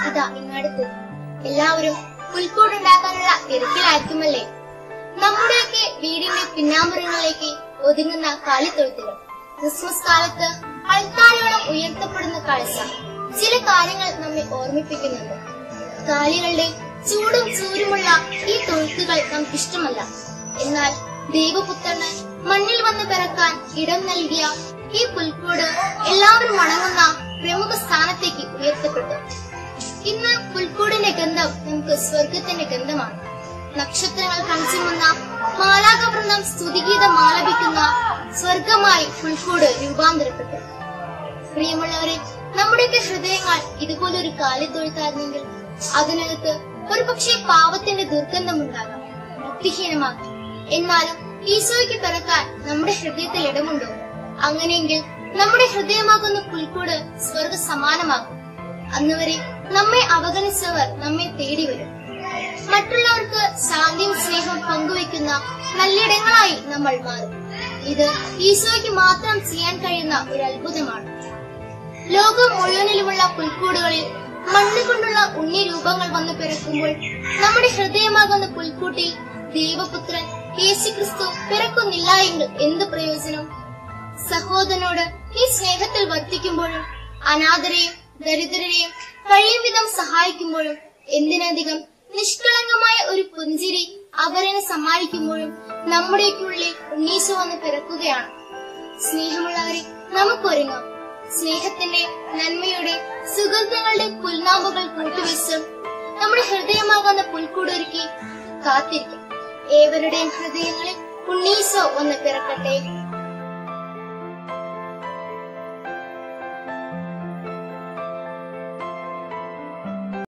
ഇതാ ഇങ്ങടുത്ത് എല്ലാവരും പുൽക്കൂടുണ്ടാക്കാനുള്ള തിരക്കിലായിരിക്കുമല്ലേ നമ്മുടെയൊക്കെ വീടിന്റെ പിന്നാമ്പുറങ്ങളിലേക്ക് ഒതുങ്ങുന്ന കാലിത്തൊഴുത്തുകൾ ക്രിസ്മസ് കാലത്ത് അൾത്താരോളം ഉയർത്തപ്പെടുന്ന കാഴ്ച ചില കാര്യങ്ങൾ നമ്മെ ഓർമ്മിപ്പിക്കുന്നുണ്ട് കാലികളുടെ ചൂടും ചൂരുമുള്ള ഈ തൊഴുത്തുകൾ നമുക്ക് ഇഷ്ടമല്ല എന്നാൽ ദൈവപുത്രന് മണ്ണിൽ വന്ന് പിറക്കാൻ ഇടം നൽകിയ ഈ പുൽക്കൂട് എല്ലാവരും വണങ്ങുന്ന പ്രമുഖ സ്ഥാനത്തേക്ക് ഉയർത്തപ്പെട്ടു ഇന്ന് പുൽക്കൂടിന്റെ ഗന്ധം നമുക്ക് സ്വർഗത്തിന്റെ ഗന്ധമാണ് നക്ഷത്രങ്ങൾ കണിച്ചുമുന്ന മാലാകവൃന്ദം സ്തുതിഗീതം ആലപിക്കുന്ന സ്വർഗമായി പുൽക്കൂട് രൂപാന്തരപ്പെട്ടു പ്രിയമുള്ളവരെ നമ്മുടെയൊക്കെ ഹൃദയങ്ങൾ ഇതുപോലൊരു കാലിത്തൊഴുത്തായിരുന്നെങ്കിൽ അതിനകത്ത് ഒരു പക്ഷേ പാവത്തിന്റെ ദുർഗന്ധമുണ്ടാകാം ഭക്തിഹീനമാകും എന്നാലും ഈശോയ്ക്ക് പിറക്കാൻ നമ്മുടെ ഹൃദയത്തിൽ ഇടമുണ്ടോ അങ്ങനെയെങ്കിൽ നമ്മുടെ ഹൃദയമാകുന്ന പുൽക്കൂട് സ്വർഗ സമാനമാകും അന്നുവരെ നമ്മെ അവഗണിച്ചവർ നമ്മെ തേടി വരും മറ്റുള്ളവർക്ക് ശാന്തിയും സ്നേഹവും പങ്കുവെക്കുന്ന നല്ലിടങ്ങളായി നമ്മൾ മാറും ഇത് ഈശോയ്ക്ക് മാത്രം ചെയ്യാൻ കഴിയുന്ന ഒരു അത്ഭുതമാണ് ലോകം മുഴുവനിലുമുള്ള പുൽക്കൂടുകളിൽ മണ്ണ് കൊണ്ടുള്ള ഉണ്ണി രൂപങ്ങൾ വന്ന് പിറക്കുമ്പോൾ നമ്മുടെ ഹൃദയമാകുന്ന പുൽക്കൂട്ടിൽ ദൈവപുത്രൻ യേശുക്രിസ്തു പിറക്കുന്നില്ല എങ്കിൽ എന്ത് പ്രയോജനം സഹോദരനോട് ഈ സ്നേഹത്തിൽ വർത്തിക്കുമ്പോഴും അനാഥരെയും ദരിദ്രരെയും കഴിയും വിധം സഹായിക്കുമ്പോഴും എന്തിനധികം നിഷ്കളങ്കമായ ഒരു പുഞ്ചിരി അവരനെ സമ്മാനിക്കുമ്പോഴും നമ്മുടെയൊക്കെയുള്ളിൽ ഉണ്ണീശോ വന്ന് പിറക്കുകയാണ് സ്നേഹമുള്ളവരെ നമുക്കൊരുങ്ങാം സ്നേഹത്തിന്റെ നന്മയുടെ സുഗന്ധങ്ങളുടെ പുൽനാമ്പുകൾ കൂട്ടുവെച്ച് നമ്മുടെ ഹൃദയമാകുന്ന പുൽക്കൂടൊരുക്കി കാത്തിരിക്കാം ഏവരുടെയും ഹൃദയങ്ങളിൽ ഉണ്ണീസോ ഒന്ന് പിറക്കട്ടെ